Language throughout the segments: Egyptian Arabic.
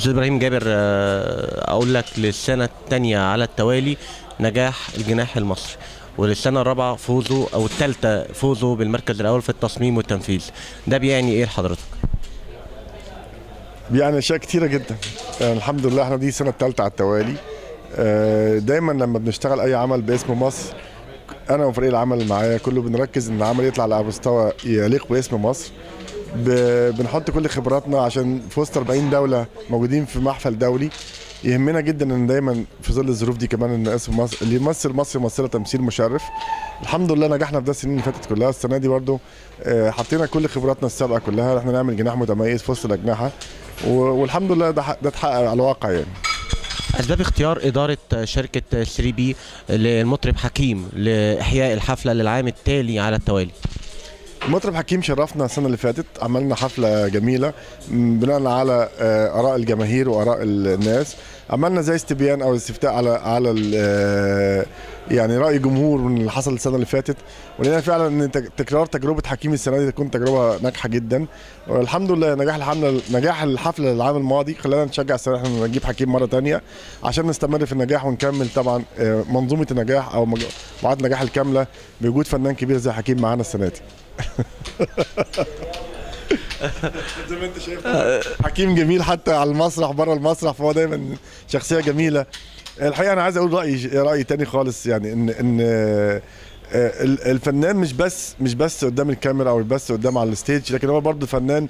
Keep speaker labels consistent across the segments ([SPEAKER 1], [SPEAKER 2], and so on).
[SPEAKER 1] استاذ ابراهيم جابر آه، اقول لك للسنه الثانيه على التوالي نجاح الجناح المصري وللسنه الرابعه فوزه او الثالثه فوزه بالمركز الاول في التصميم والتنفيذ ده بيعني ايه لحضرتك
[SPEAKER 2] يعني اشياء كتيره جدا يعني الحمد لله احنا دي السنه الثالثه على التوالي آه، دايما لما بنشتغل اي عمل باسم مصر انا وفريق العمل اللي معايا كله بنركز ان العمل يطلع على مستوى يليق باسم مصر ب- بنحط كل خبراتنا عشان في وسط 40 دوله موجودين في محفل دولي يهمنا جدا ان دايما في ظل الظروف دي كمان ان اسم مصر اللي يمثل مصر يمثلها تمثيل مشرف الحمد لله نجحنا في ده السنين اللي فاتت كلها السنه دي برضو آه، حطينا كل خبراتنا السابقه كلها ان احنا نعمل جناح متميز في وسط الاجنحه و- والحمد لله ده ح- ده اتحقق على الواقع يعني
[SPEAKER 1] اسباب اختيار اداره شركه 3 بي للمطرب حكيم لاحياء الحفله للعام التالي على التوالي
[SPEAKER 2] المطرب حكيم شرفنا السنه اللي فاتت عملنا حفله جميله م، بناء على آه، اراء الجماهير واراء الناس عملنا زي استبيان او استفتاء على على ال- آه، يعني راي جمهور من اللي حصل السنه اللي فاتت ولقينا فعلا ان تك- تكرار تجربه حكيم السنه دي تكون تجربه ناجحه جدا والحمد لله نجاح الحمله نجاح الحفله العام الماضي خلانا نشجع السنه احنا نجيب حكيم مره تانية عشان نستمر في النجاح ونكمل طبعا آه، منظومه النجاح او مج- مجموعه النجاح الكامله بوجود فنان كبير زي حكيم معانا السنه دي زي ما انت شايف حكيم جميل حتى على المسرح بره المسرح فهو دايما شخصيه جميله الحقيقه انا عايز اقول راي راي تاني خالص يعني ان ان آه، ال- الفنان مش بس مش بس قدام الكاميرا او بس قدام على الستيج لكن هو برضه فنان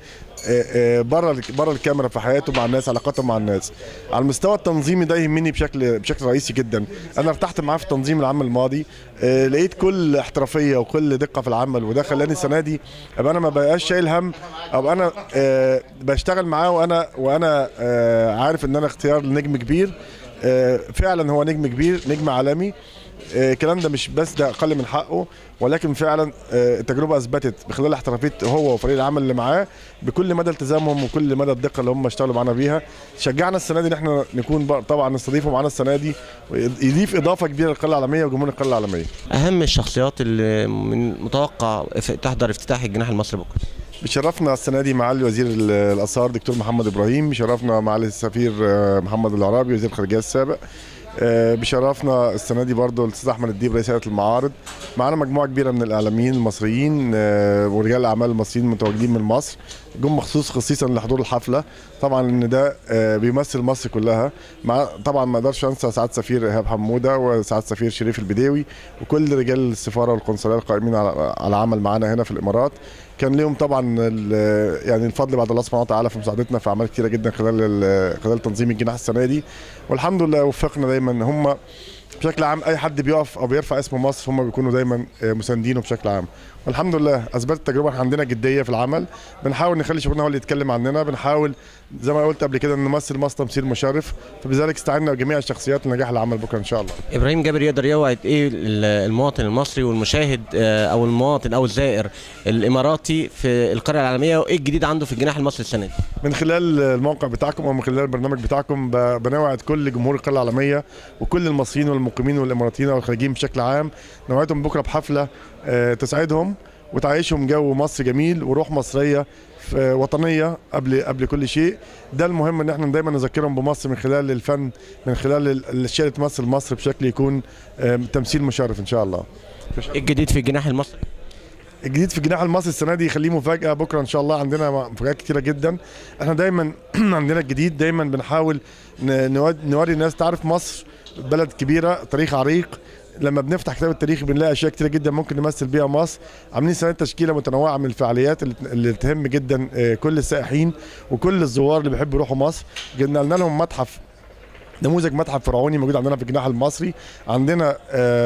[SPEAKER 2] بره بره الكاميرا في حياته مع الناس علاقاته مع الناس على المستوى التنظيمي ده يهمني بشكل بشكل رئيسي جدا انا ارتحت معاه في تنظيم العمل الماضي آه، لقيت كل احترافيه وكل دقه في العمل وده خلاني السنه دي ابقى انا ما بقاش شايل هم ابقى انا آه، بشتغل معاه وانا وانا آه، عارف ان انا اختيار لنجم كبير آه، فعلا هو نجم كبير نجم عالمي آه، الكلام ده مش بس ده اقل من حقه ولكن فعلا آه، التجربه اثبتت بخلال احترافيه هو وفريق العمل اللي معاه بكل مدى التزامهم وكل مدى الدقه اللي هم اشتغلوا معانا بيها شجعنا السنه دي ان احنا نكون بقى- طبعا نستضيفه معانا السنه دي ويضيف اضافه كبيره للقاره العالميه وجمهور القاره العالميه
[SPEAKER 1] اهم الشخصيات اللي من متوقع اف- تحضر افتتاح الجناح المصري بكره
[SPEAKER 2] بشرفنا السنه دي معالي وزير ال- الاثار دكتور محمد ابراهيم بشرفنا معالي السفير آه، محمد العرابي وزير الخارجيه السابق آه، بشرفنا السنه دي برضه الاستاذ احمد الديب رئيس هيئه المعارض معانا مجموعه كبيره من الاعلاميين المصريين آه، ورجال الاعمال المصريين متواجدين من مصر جم مخصوص خصيصا لحضور الحفله طبعا ان ده آه، بيمثل مصر كلها مع طبعا ما اقدرش انسى سعاده سفير ايهاب حموده وسعاده سفير شريف البديوي وكل رجال السفاره والقنصليه القائمين على على العمل معانا هنا في الامارات كان ليهم طبعا ال- يعني الفضل بعد الله سبحانه وتعالى في مساعدتنا في اعمال كتيره جدا خلال ال- خلال تنظيم الجناح السنه دي والحمد لله وفقنا دايما هم بشكل عام اي حد بيقف او بيرفع اسم مصر هم بيكونوا دايما آه، مساندينه بشكل عام والحمد لله اثبتت التجربه احنا عندنا جديه في العمل بنحاول نخلي شغلنا هو اللي يتكلم عننا بنحاول زي ما قلت قبل كده نمثل مصر تمثيل مشرف فبذلك استعنا بجميع الشخصيات لنجاح العمل بكره ان شاء الله
[SPEAKER 1] ابراهيم جابر يقدر يوعد ايه ال- المواطن المصري والمشاهد آه، او المواطن او الزائر الاماراتي في القاره العالميه وايه الجديد عنده في الجناح المصري السنه دي
[SPEAKER 2] من خلال الموقع بتاعكم او من خلال البرنامج بتاعكم ب- بنوعد كل جمهور القاره العالميه وكل المصريين والمقيمين والاماراتيين والخارجين بشكل عام نوعدهم بكره بحفله آه، تسعدهم وتعيشهم جو مصر جميل وروح مصريه ف- وطنيه قبل قبل كل شيء ده المهم ان احنا دايما نذكرهم بمصر من خلال الفن من خلال ال- الاشياء اللي تمثل مصر بشكل يكون آه، تمثيل مشرف ان شاء الله
[SPEAKER 1] ايه الجديد في الجناح المصري
[SPEAKER 2] الجديد في الجناح المصري السنه دي يخليه مفاجاه بكره ان شاء الله عندنا مفاجات كتيره جدا احنا دايما عندنا الجديد دايما بنحاول ن- نود- نوري الناس تعرف مصر بلد كبيره تاريخ عريق لما بنفتح كتاب التاريخ بنلاقي اشياء كتيره جدا ممكن نمثل بيها مصر عاملين سنه تشكيله متنوعه من الفعاليات اللي, اللي تهم جدا آه، كل السائحين وكل الزوار اللي بيحبوا يروحوا مصر جبنا لنا لهم متحف نموذج متحف فرعوني موجود عندنا في الجناح المصري عندنا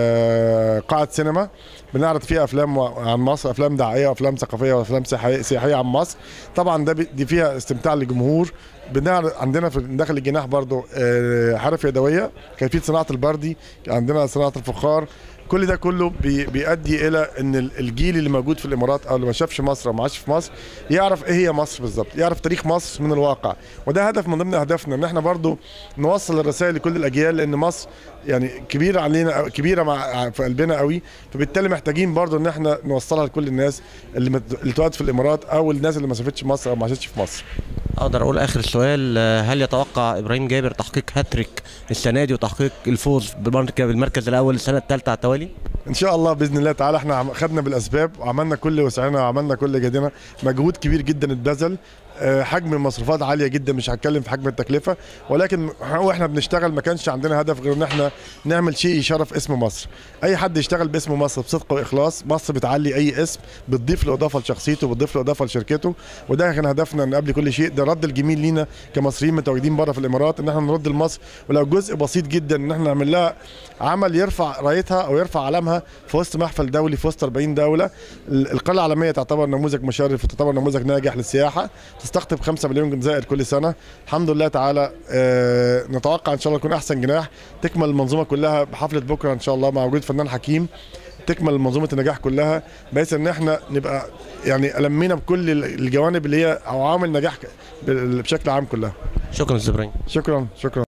[SPEAKER 2] آه، قاعة سينما بنعرض فيها افلام عن مصر افلام دعائيه وافلام ثقافيه وافلام سياحيه سياحية عن مصر طبعا ده بي- دي فيها استمتاع للجمهور بنعرض عندنا في داخل الجناح برضو آه، حرف يدويه كيفيه صناعه البردي عندنا صناعه الفخار كل ده كله بي بيؤدي الى ان ال- الجيل اللي موجود في الامارات او اللي ما شافش مصر او ما عاش في مصر يعرف ايه هي مصر بالظبط يعرف تاريخ مصر من الواقع وده هدف من ضمن اهدافنا ان احنا برضو نوصل الرسائل لكل الاجيال لان مصر يعني كبيره علينا كبيره مع في قلبنا قوي فبالتالي محتاجين برضو ان احنا نوصلها لكل الناس اللي مت- اللي اتولدت في الامارات او الناس اللي ما سافرتش مصر او ما عاشتش في مصر
[SPEAKER 1] اقدر اقول اخر سؤال آه، هل يتوقع ابراهيم جابر تحقيق هاتريك السنه دي وتحقيق الفوز بالمركز بالمركز الاول السنه الثالثه على التوالي
[SPEAKER 2] ان شاء الله باذن الله تعالى احنا عم- خدنا بالاسباب وعملنا كل وسعنا وعملنا كل جهدنا مجهود كبير جدا اتبذل آه، حجم المصروفات عاليه جدا مش هتكلم في حجم التكلفه ولكن واحنا بنشتغل ما كانش عندنا هدف غير ان احنا نعمل شيء يشرف اسم مصر اي حد يشتغل باسم مصر بصدق واخلاص مصر بتعلي اي اسم بتضيف له اضافه لشخصيته بتضيف له اضافه لشركته وده كان هدفنا ان قبل كل شيء ده رد الجميل لينا كمصريين متواجدين بره في الامارات ان احنا نرد لمصر ولو جزء بسيط جدا ان احنا نعمل لها عمل يرفع رايتها او يرفع علمها في وسط محفل دولي في وسط 40 دوله ال- القلعه العالميه تعتبر نموذج مشرف وتعتبر نموذج ناجح للسياحه تستقطب 5 مليون زائر كل سنه الحمد لله تعالى آه، نتوقع ان شاء الله يكون احسن جناح تكمل المنظومه كلها بحفله بكره ان شاء الله مع وجود فنان حكيم تكمل منظومه النجاح كلها بحيث ان احنا نبقى يعني لمينا بكل الجوانب اللي هي عوامل نجاح ك- بشكل عام كلها
[SPEAKER 1] شكرا استاذ ابراهيم
[SPEAKER 2] شكرا شكرا